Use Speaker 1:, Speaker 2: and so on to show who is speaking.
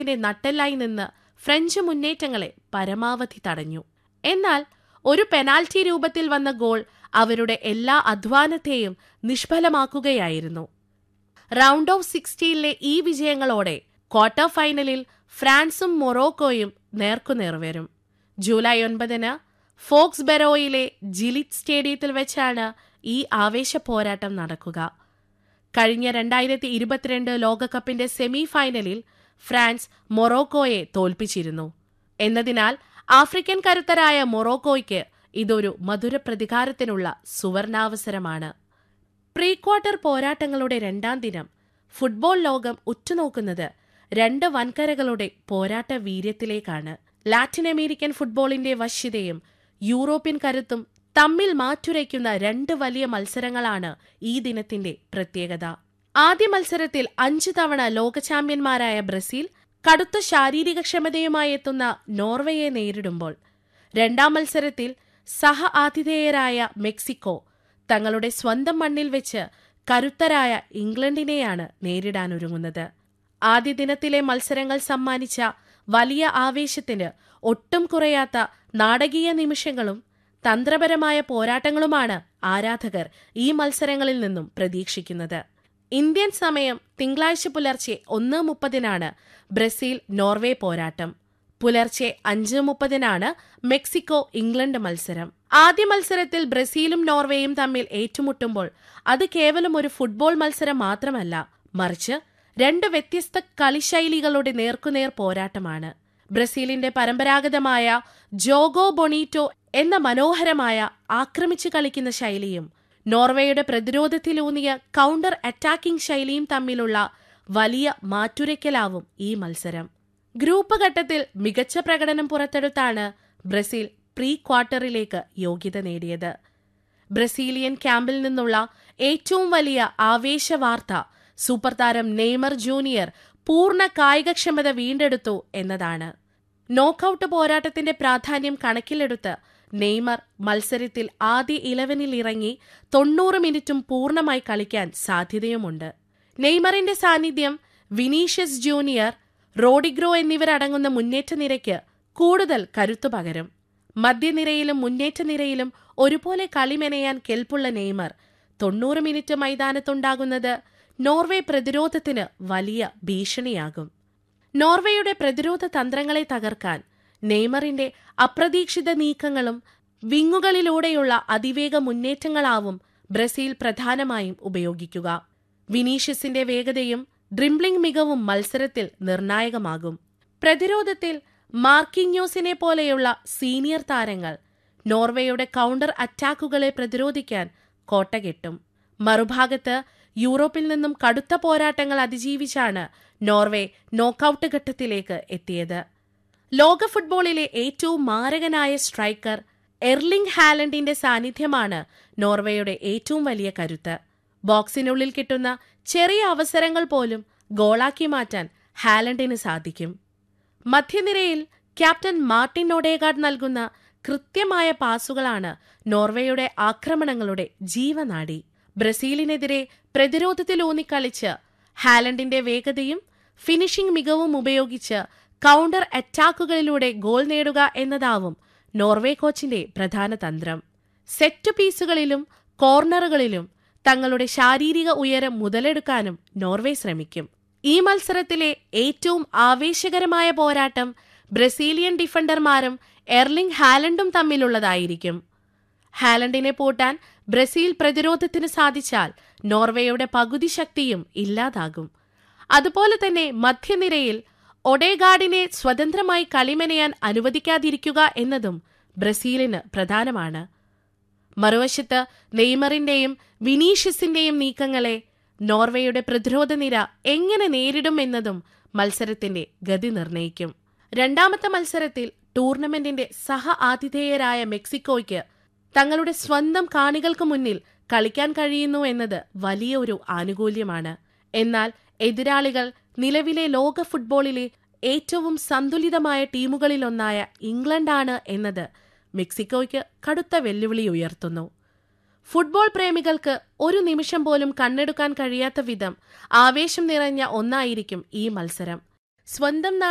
Speaker 1: ത്തിന്റെ നട്ടെല്ലായി നിന്ന് ഫ്രഞ്ച് മുന്നേറ്റങ്ങളെ പരമാവധി തടഞ്ഞു എന്നാൽ ഒരു പെനാൽറ്റി രൂപത്തിൽ വന്ന ഗോൾ അവരുടെ എല്ലാ അധ്വാനത്തെയും നിഷ്ഫലമാക്കുകയായിരുന്നു റൗണ്ട് ഓഫ് സിക്സ്റ്റീനിലെ ഈ വിജയങ്ങളോടെ ക്വാർട്ടർ ഫൈനലിൽ ഫ്രാൻസും മൊറോക്കോയും നേർക്കുനേർ വരും ജൂലൈ ഒൻപതിന് ഫോക്സ് ബെറോയിലെ ജിലിറ്റ് സ്റ്റേഡിയത്തിൽ വെച്ചാണ് ഈ ആവേശ പോരാട്ടം നടക്കുക കഴിഞ്ഞ രണ്ടായിരത്തി ഇരുപത്തിരണ്ട് ലോകകപ്പിന്റെ സെമി ഫൈനലിൽ ഫ്രാൻസ് മൊറോക്കോയെ തോൽപ്പിച്ചിരുന്നു എന്നതിനാൽ ആഫ്രിക്കൻ കരുത്തരായ മൊറോക്കോയ്ക്ക് ഇതൊരു മധുര പ്രതികാരത്തിനുള്ള സുവർണാവസരമാണ് പ്രീ ക്വാർട്ടർ പോരാട്ടങ്ങളുടെ രണ്ടാം ദിനം ഫുട്ബോൾ ലോകം ഉറ്റുനോക്കുന്നത് രണ്ട് വൻകരകളുടെ പോരാട്ട വീര്യത്തിലേക്കാണ് ലാറ്റിൻ അമേരിക്കൻ ഫുട്ബോളിന്റെ വശ്യതയും യൂറോപ്യൻ കരുത്തും തമ്മിൽ മാറ്റുരയ്ക്കുന്ന രണ്ട് വലിയ മത്സരങ്ങളാണ് ഈ ദിനത്തിന്റെ പ്രത്യേകത ആദ്യ മത്സരത്തിൽ അഞ്ചു തവണ ലോക ചാമ്പ്യന്മാരായ ബ്രസീൽ കടുത്ത ശാരീരിക ക്ഷമതയുമായി എത്തുന്ന നോർവേയെ നേരിടുമ്പോൾ രണ്ടാം മത്സരത്തിൽ സഹ ആതിഥേയരായ മെക്സിക്കോ തങ്ങളുടെ സ്വന്തം മണ്ണിൽ വെച്ച് കരുത്തരായ ഇംഗ്ലണ്ടിനെയാണ് നേരിടാനൊരുങ്ങുന്നത് ആദ്യ ദിനത്തിലെ മത്സരങ്ങൾ സമ്മാനിച്ച വലിയ ആവേശത്തിന് ഒട്ടും കുറയാത്ത നാടകീയ നിമിഷങ്ങളും തന്ത്രപരമായ പോരാട്ടങ്ങളുമാണ് ആരാധകർ ഈ മത്സരങ്ങളിൽ നിന്നും പ്രതീക്ഷിക്കുന്നത് ഇന്ത്യൻ സമയം തിങ്കളാഴ്ച പുലർച്ചെ ഒന്ന് മുപ്പതിനാണ് ബ്രസീൽ നോർവേ പോരാട്ടം പുലർച്ചെ അഞ്ച് മുപ്പതിനാണ് മെക്സിക്കോ ഇംഗ്ലണ്ട് മത്സരം ആദ്യ മത്സരത്തിൽ ബ്രസീലും നോർവേയും തമ്മിൽ ഏറ്റുമുട്ടുമ്പോൾ അത് കേവലം ഒരു ഫുട്ബോൾ മത്സരം മാത്രമല്ല മറിച്ച് രണ്ട് വ്യത്യസ്ത കളിശൈലികളുടെ നേർക്കുനേർ പോരാട്ടമാണ് ബ്രസീലിന്റെ പരമ്പരാഗതമായ ജോഗോ ബൊണീറ്റോ എന്ന മനോഹരമായ ആക്രമിച്ചു കളിക്കുന്ന ശൈലിയും നോർവേയുടെ പ്രതിരോധത്തിലൂന്നിയ കൗണ്ടർ അറ്റാക്കിംഗ് ശൈലിയും തമ്മിലുള്ള വലിയ മാറ്റുരയ്ക്കലാവും ഈ മത്സരം ഗ്രൂപ്പ് ഘട്ടത്തിൽ മികച്ച പ്രകടനം പുറത്തെടുത്താണ് ബ്രസീൽ പ്രീ ക്വാർട്ടറിലേക്ക് യോഗ്യത നേടിയത് ബ്രസീലിയൻ ക്യാമ്പിൽ നിന്നുള്ള ഏറ്റവും വലിയ ആവേശവാർത്ത സൂപ്പർ താരം നെയ്മർ ജൂനിയർ പൂർണ്ണ കായികക്ഷമത വീണ്ടെടുത്തു എന്നതാണ് നോക്കൌട്ട് പോരാട്ടത്തിന്റെ പ്രാധാന്യം കണക്കിലെടുത്ത് നെയ്മർ മത്സരത്തിൽ ആദ്യ ഇലവനിൽ ഇറങ്ങി തൊണ്ണൂറ് മിനിറ്റും പൂർണ്ണമായി കളിക്കാൻ സാധ്യതയുമുണ്ട് നെയ്മറിന്റെ സാന്നിധ്യം വിനീഷ്യസ് ജൂനിയർ റോഡിഗ്രോ എന്നിവരടങ്ങുന്ന മുന്നേറ്റ നിരയ്ക്ക് കൂടുതൽ കരുത്തു പകരും മധ്യനിരയിലും മുന്നേറ്റ നിരയിലും ഒരുപോലെ കളിമെനയാൻ കെൽപ്പുള്ള നെയ്മർ തൊണ്ണൂറ് മിനിറ്റ് മൈതാനത്തുണ്ടാകുന്നത് നോർവേ പ്രതിരോധത്തിന് വലിയ ഭീഷണിയാകും നോർവേയുടെ പ്രതിരോധ തന്ത്രങ്ങളെ തകർക്കാൻ നെയ്മറിന്റെ അപ്രതീക്ഷിത നീക്കങ്ങളും വിങ്ങുകളിലൂടെയുള്ള അതിവേഗ മുന്നേറ്റങ്ങളാവും ബ്രസീൽ പ്രധാനമായും ഉപയോഗിക്കുക വിനീഷ്യസിന്റെ വേഗതയും ഡ്രിംബ്ലിംഗ് മികവും മത്സരത്തിൽ നിർണായകമാകും പ്രതിരോധത്തിൽ മാർക്കിന്യോസിനെ പോലെയുള്ള സീനിയർ താരങ്ങൾ നോർവേയുടെ കൗണ്ടർ അറ്റാക്കുകളെ പ്രതിരോധിക്കാൻ കോട്ടകെട്ടും മറുഭാഗത്ത് യൂറോപ്പിൽ നിന്നും കടുത്ത പോരാട്ടങ്ങൾ അതിജീവിച്ചാണ് നോർവേ നോക്കൌട്ട് ഘട്ടത്തിലേക്ക് എത്തിയത് ലോക ഫുട്ബോളിലെ ഏറ്റവും മാരകനായ സ്ട്രൈക്കർ എർലിംഗ് ഹാലൻഡിന്റെ സാന്നിധ്യമാണ് നോർവേയുടെ ഏറ്റവും വലിയ കരുത്ത് ബോക്സിനുള്ളിൽ കിട്ടുന്ന ചെറിയ അവസരങ്ങൾ പോലും ഗോളാക്കി മാറ്റാൻ ഹാലൻഡിന് സാധിക്കും മധ്യനിരയിൽ ക്യാപ്റ്റൻ മാർട്ടിൻ ഒഡേഗാർഡ് നൽകുന്ന കൃത്യമായ പാസുകളാണ് നോർവേയുടെ ആക്രമണങ്ങളുടെ ജീവനാടി ബ്രസീലിനെതിരെ പ്രതിരോധത്തിലൂന്നിക്കളിച്ച് ഹാലൻഡിന്റെ വേഗതയും ഫിനിഷിംഗ് മികവും ഉപയോഗിച്ച് കൗണ്ടർ അറ്റാക്കുകളിലൂടെ ഗോൾ നേടുക എന്നതാവും നോർവേ കോച്ചിന്റെ പ്രധാന തന്ത്രം സെറ്റ് പീസുകളിലും കോർണറുകളിലും തങ്ങളുടെ ശാരീരിക ഉയരം മുതലെടുക്കാനും നോർവേ ശ്രമിക്കും ഈ മത്സരത്തിലെ ഏറ്റവും ആവേശകരമായ പോരാട്ടം ബ്രസീലിയൻ ഡിഫൻഡർമാരും എർലിംഗ് ഹാലൻഡും തമ്മിലുള്ളതായിരിക്കും ഹാലൻഡിനെ പൂട്ടാൻ ബ്രസീൽ പ്രതിരോധത്തിന് സാധിച്ചാൽ നോർവേയുടെ പകുതി ശക്തിയും ഇല്ലാതാകും അതുപോലെ തന്നെ മധ്യനിരയിൽ ഒഡേഗാർഡിനെ സ്വതന്ത്രമായി കളിമെനയാൻ അനുവദിക്കാതിരിക്കുക എന്നതും ബ്രസീലിന് പ്രധാനമാണ് മറുവശത്ത് നെയ്മറിന്റെയും വിനീഷ്യസിന്റെയും നീക്കങ്ങളെ നോർവേയുടെ പ്രതിരോധ നിര എങ്ങനെ നേരിടും എന്നതും മത്സരത്തിന്റെ ഗതി നിർണയിക്കും രണ്ടാമത്തെ മത്സരത്തിൽ ടൂർണമെന്റിന്റെ സഹ ആതിഥേയരായ മെക്സിക്കോയ്ക്ക് തങ്ങളുടെ സ്വന്തം കാണികൾക്ക് മുന്നിൽ കളിക്കാൻ കഴിയുന്നു എന്നത് വലിയ ഒരു ആനുകൂല്യമാണ് എന്നാൽ എതിരാളികൾ നിലവിലെ ലോക ഫുട്ബോളിലെ ഏറ്റവും സന്തുലിതമായ ടീമുകളിലൊന്നായ ഇംഗ്ലണ്ടാണ് എന്നത് മെക്സിക്കോയ്ക്ക് കടുത്ത വെല്ലുവിളി ഉയർത്തുന്നു ഫുട്ബോൾ പ്രേമികൾക്ക് ഒരു നിമിഷം പോലും കണ്ണെടുക്കാൻ കഴിയാത്ത വിധം ആവേശം നിറഞ്ഞ ഒന്നായിരിക്കും ഈ മത്സരം സ്വന്തം